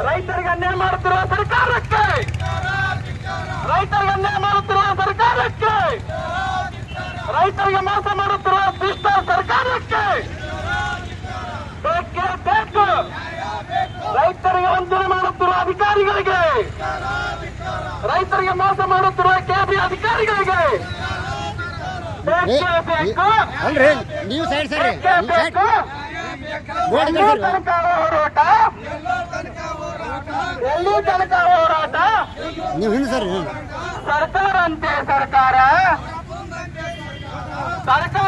ರೈತರಿಗೆ ಅನ್ಯಾಯ ಮಾಡುತ್ತಿರುವ ಸರ್ಕಾರಕ್ಕೆ ರೈತರಿಗೆ ಅನ್ಯಾಯ ಮಾಡುತ್ತಿರುವ ಸರ್ಕಾರಕ್ಕೆ ರೈತರಿಗೆ ಮೋಸ ಮಾಡುತ್ತಿರುವ ದುಷ್ಟ ಸರ್ಕಾರಕ್ಕೆ ಬೇಕೇ ಬೇಕು ರೈತರಿಗೆ ವಂಚನೆ ಮಾಡುತ್ತಿರುವ ಅಧಿಕಾರಿಗಳಿಗೆ ರೈತರಿಗೆ ಮೋಸ ಮಾಡುತ್ತಿರುವ ಕೆಬಿ ಅಧಿಕಾರಿಗಳಿಗೆ ಬೇಕೇ ಬೇಕು ಅಲ್ರಿ ನೀವು ಸೈಡ್ ಸರಿ ಬೇಕೇ ಬೇಕು ಬೋರ್ಡ್ ಎಲ್ಲೂ ಕಳ್ಸಿರಿ. ತನಕ ಹೋರಾಟ ಎಲ್ಲೂ ತನಕ ಹೋರಾಟ ನೀವು ಹಿಂದೆ ಸರಿ ಸರ್ಕಾರ ಅಂತೆ ಸರ್ಕಾರ ಸರ್ಕಾರ